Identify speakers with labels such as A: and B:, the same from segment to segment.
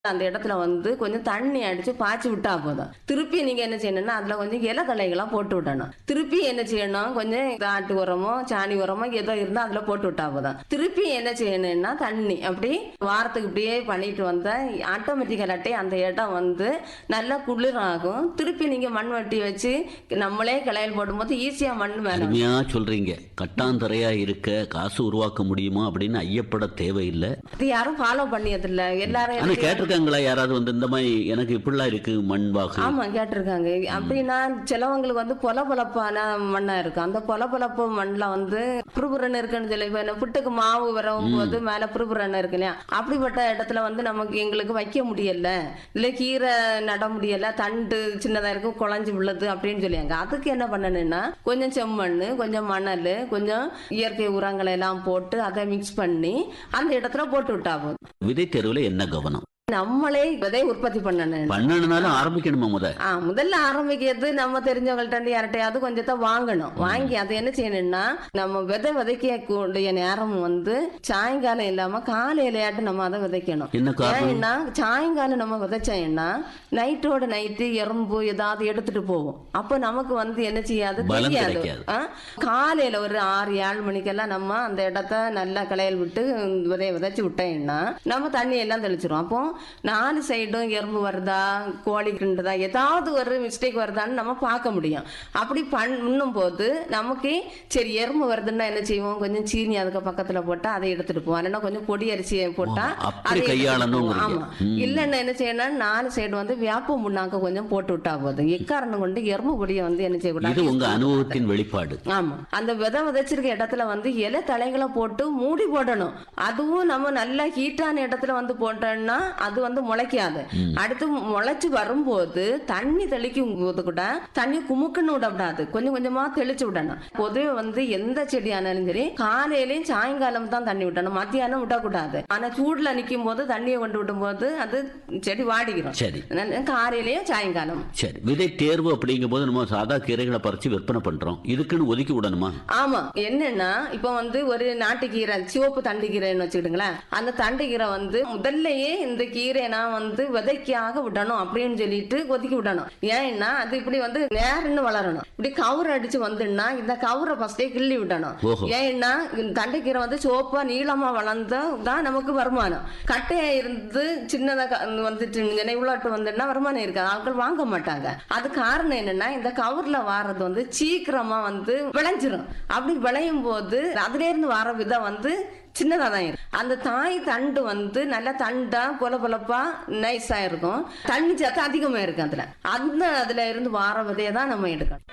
A: அந்த இடத்துல வந்து கொஞ்சம் தண்ணி அடிச்சு பாய்ச்சி விட்டா போதும் திருப்பி நீங்க என்ன செய்யணும்னா அதுல கொஞ்சம் இலை தழைகளா போட்டு விடணும் திருப்பி என்ன செய்யணும் கொஞ்சம் ஆட்டு உரமோ சாணி உரமோ ஏதோ இருந்தா அதுல போட்டு விட்டா போதும் திருப்பி என்ன செய்யணும்னா தண்ணி அப்படி வாரத்துக்கு இப்படியே பண்ணிட்டு வந்தா ஆட்டோமேட்டிக்கலாட்டே அந்த இடம் வந்து நல்லா குளிராகும் திருப்பி நீங்க மண் வட்டி வச்சு நம்மளே கிளையல் போடும்போது ஈஸியா மண் மேல வரும்.
B: அருமையா சொல்றீங்க கட்டாந்தரையா இருக்க காசு உருவாக்க முடியுமா அப்படின்னு ஐயப்பட தேவையில்லை
A: இது யாரும் ஃபாலோ பண்ணியதில்ல எல்லாரும்
B: ஆனா
A: எனக்கு-
B: கேட்டிருக்காங்களா யாராவது வந்து இந்த மாதிரி எனக்கு இப்படிலாம் இருக்கு மண் வாக்கு
A: ஆமா கேட்டிருக்காங்க அப்படின்னா சிலவங்களுக்கு வந்து பொல பொலப்பான மண்ணா இருக்கும் அந்த பொல பொலப்பு மண்ணுல வந்து புறுபுறன்னு இருக்குன்னு சொல்லி இப்ப என்ன புட்டுக்கு மாவு வரவும் போது மேல புறுபுறன்னு இருக்கு இல்லையா அப்படிப்பட்ட இடத்துல வந்து நமக்கு எங்களுக்கு வைக்க முடியல இல்ல கீரை நட முடியல தண்டு சின்னதா இருக்கும் குழஞ்சு விழுது அப்படின்னு சொல்லியாங்க அதுக்கு என்ன பண்ணணும்னா கொஞ்சம் செம்மண் கொஞ்சம் மணல் கொஞ்சம் இயற்கை உரங்களை எல்லாம் போட்டு அதை மிக்ஸ் பண்ணி அந்த இடத்துல போட்டு விட்டா போதும்
B: விதை தேர்வுல என்ன கவனம்
A: நம்மளே விதை உற்பத்தி பண்ணணும்
B: பண்ணணும்னாலும் ஆரம்பிக்கணுமா முத
A: ஆ முதல்ல ஆரம்பிக்கிறது நம்ம தெரிஞ்சவங்கள்ட்ட இருந்து யார்கிட்டயாவது கொஞ்சத்தை வாங்கணும் வாங்கி அதை என்ன செய்யணும்னா நம்ம விதை விதைக்க கூடிய நேரம் வந்து சாயங்காலம் இல்லாம காலையிலையாட்டு நம்ம அதை விதைக்கணும்
B: என்ன காரணம்
A: ஏன்னா சாயங்காலம் நம்ம விதைச்சோம்னா நைட்டோட நைட்டு எறும்பு ஏதாவது எடுத்துட்டு போகும் அப்போ நமக்கு வந்து என்ன செய்யாது
B: பலம்
A: தெரியாது
B: கிடைக்காது.
A: ஆ? காலையில ஒரு ஆறு ஏழு மணிக்கெல்லாம் நம்ம அந்த இடத்த நல்லா களையல் விட்டு விதைய விதைச்சு விட்டோம்னா நம்ம தண்ணி எல்லாம் தெளிச்சிரும் அப்போ நாலு சைடும் எறும்பு வருதா கோழி கிண்டுதா ஏதாவது ஒரு மிஸ்டேக் வருதான்னு நம்ம பார்க்க முடியும் அப்படி பண்ணும் போது நமக்கு சரி எறும்பு வருதுன்னா என்ன செய்வோம் கொஞ்சம் சீனி அதுக்கு பக்கத்துல போட்டா அதை எடுத்துட்டு போவோம் இல்லைன்னா கொஞ்சம் பொடி அரிசியை போட்டா
B: ஓ, அப்படி
A: அதை எடுத்துட்டு
B: கையாளணுங்கிறீங்க.
A: போவோம். ஆமா இல்லைன்னா என்ன செய்யணும் நாலு சைடு வந்து வேப்ப முன்னாக்க கொஞ்சம் போட்டு விட்டா போதும் எக்காரணம் கொண்டு எறும்பு பொடியை வந்து என்ன
B: இது
A: செய்யக்கூடாது
B: உங்க அனுபவத்தின் வெளிப்பாடு
A: ஆமா அந்த விதை விதைச்சிருக்க இடத்துல வந்து இலை தலைகளை போட்டு மூடி போடணும் அதுவும் நம்ம நல்லா ஹீட்டான இடத்துல வந்து போட்டோம்னா அது வந்து முளைக்காது அடுத்து முளைச்சு வரும்போது தண்ணி தெளிக்கும் போது கூட தண்ணி குமுக்குன்னு விடக்கூடாது கொஞ்சம் கொஞ்சமா தெளிச்சு விடணும் பொதுவே வந்து எந்த செடியானாலும் சரி காலையிலயும் சாயங்காலம் தான் தண்ணி விடணும் மத்தியானம் விடக்கூடாது ஆனா சூடுல நிக்கும் போது தண்ணியை கொண்டு விடும் போது அது செடி வாடிக்கிறோம்
B: சரி
A: அதனால காலையிலயும் சாயங்காலம்
B: சரி விதை தேர்வு அப்படிங்கும் போது நம்ம சாதா கீரைகளை பறிச்சு விற்பனை பண்றோம் இதுக்குன்னு ஒதுக்கி விடணுமா
A: ஆமா என்னன்னா இப்ப வந்து ஒரு நாட்டுக்கீரை சிவப்பு தண்டு கீரைன்னு வச்சுக்கிட்டுங்களேன் அந்த தண்டு கீரை வந்து முதல்லயே இந்த கீரை நான் வந்து விதைக்காக விடணும் அப்படின்னு சொல்லிட்டு ஒதுக்கி விடணும் ஏன்னா அது இப்படி வந்து நேரன்னு வளரணும் இப்படி கவுர் அடிச்சு வந்துன்னா இந்த கவுரை ஃபர்ஸ்டே கிள்ளி விடணும்
B: ஓஹோ.
A: ஏன்னா இந்த தண்டுக்கீரை வந்து சிவப்பா நீளமா வளர்ந்தா தான் நமக்கு வருமானம் கட்டையா இருந்து சின்னதா க- வந்துட்டு இவ்வளோட்டு வந்துன்னா வருமானம் இருக்காது ஆட்கள் வாங்க மாட்டாங்க அது காரணம் என்னன்னா இந்த கவர்ல வாரது வந்து சீக்கிரமா வந்து விளைஞ்சிரும் அப்படி விளையும் போது அதுல இருந்து வர விதம் வந்து சின்னதா தான் இருக்கும் அந்த தாய் தண்டு வந்து நல்ல தண்டா பொல பொலப்பா நைஸா இருக்கும் தண்ணி சத்து அதிகமா இருக்கும் அதுல அந்த அதுல இருந்து வார விதையை தான் நம்ம எடுக்கணும்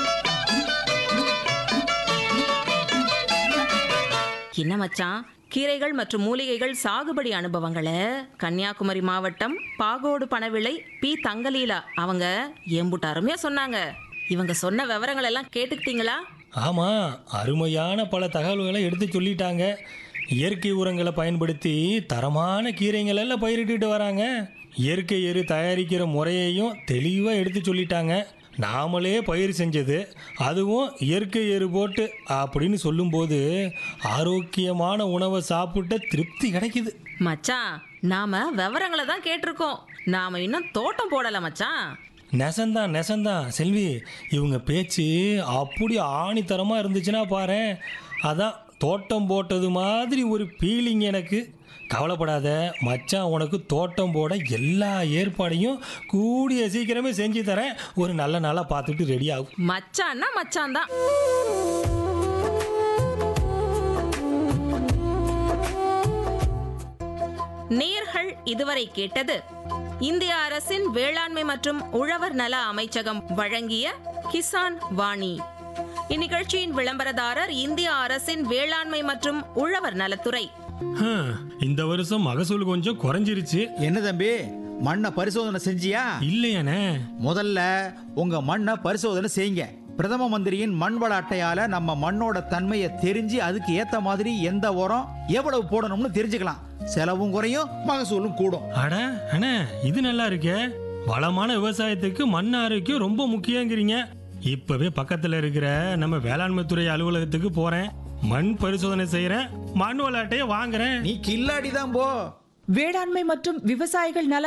C: என்ன மச்சான் கீரைகள் மற்றும் மூலிகைகள் சாகுபடி அனுபவங்களை கன்னியாகுமரி மாவட்டம் பாகோடு பணவிளை பி தங்கலீலா அவங்க ஏம்புட்டு அருமையா சொன்னாங்க இவங்க சொன்ன விவரங்கள் எல்லாம் கேட்டுக்கிட்டீங்களா
D: ஆமாம் அருமையான பல தகவல்களை எடுத்து சொல்லிட்டாங்க இயற்கை உரங்களை பயன்படுத்தி தரமான கீரைகள் எல்லாம் பயிரிட்டுட்டு வராங்க இயற்கை எரு தயாரிக்கிற முறையையும் தெளிவாக எடுத்து சொல்லிட்டாங்க நாமளே பயிர் செஞ்சது அதுவும் இயற்கை எரு போட்டு அப்படின்னு சொல்லும்போது ஆரோக்கியமான உணவை சாப்பிட்ட திருப்தி கிடைக்குது
C: மச்சான் நாம விவரங்களை தான் கேட்டிருக்கோம் நாம இன்னும் தோட்டம் போடல மச்சான்
D: நெசந்தான் நெசந்தான் செல்வி இவங்க பேச்சு அப்படி ஆணித்தரமாக இருந்துச்சுன்னா பாரேன் அதான் தோட்டம் போட்டது மாதிரி ஒரு ஃபீலிங் எனக்கு கவலைப்படாத மச்சான் உனக்கு தோட்டம் போட எல்லா ஏற்பாடையும் கூடிய சீக்கிரமே செஞ்சு தரேன் ஒரு நல்ல நாளாக பார்த்துட்டு ரெடி ஆகும்
C: மச்சான்னா மச்சான் தான் நேர்கள் இதுவரை கேட்டது இந்திய அரசின் வேளாண்மை மற்றும் உழவர் நல அமைச்சகம் வழங்கிய கிசான் வாணி இந்நிகழ்ச்சியின் விளம்பரதாரர் இந்திய அரசின் வேளாண்மை மற்றும் உழவர் நலத்துறை
D: ஹம், இந்த வருஷம் மகசூல் கொஞ்சம் குறைஞ்சிருச்சு
E: என்ன தம்பி மண்ணை பரிசோதனை செஞ்சியா
D: இல்லையானே
E: முதல்ல உங்க மண்ணை பரிசோதனை செய்யுங்க பிரதம மந்திரியின் மண் வள அட்டையால நம்ம மண்ணோட தன்மையை தெரிஞ்சு அதுக்கு ஏத்த மாதிரி எந்த உரம் எவ்வளவு போடணும்னு தெரிஞ்சுக்கலாம் செலவும் குறையும் மகசூலும் கூடும்
D: அட அண்ணே இது நல்லா இருக்கே வளமான விவசாயத்துக்கு மண் ஆரோக்கியம் ரொம்ப முக்கியங்கிறீங்க இப்பவே பக்கத்துல இருக்கிற நம்ம வேளாண்மை துறை அலுவலகத்துக்கு போறேன் மண் பரிசோதனை செய்யறேன் மண் விளையாட்டையே வாங்குறேன்
E: நீ கில்லாடி தான் போ
F: வேளாண்மை மற்றும் விவசாயிகள் நல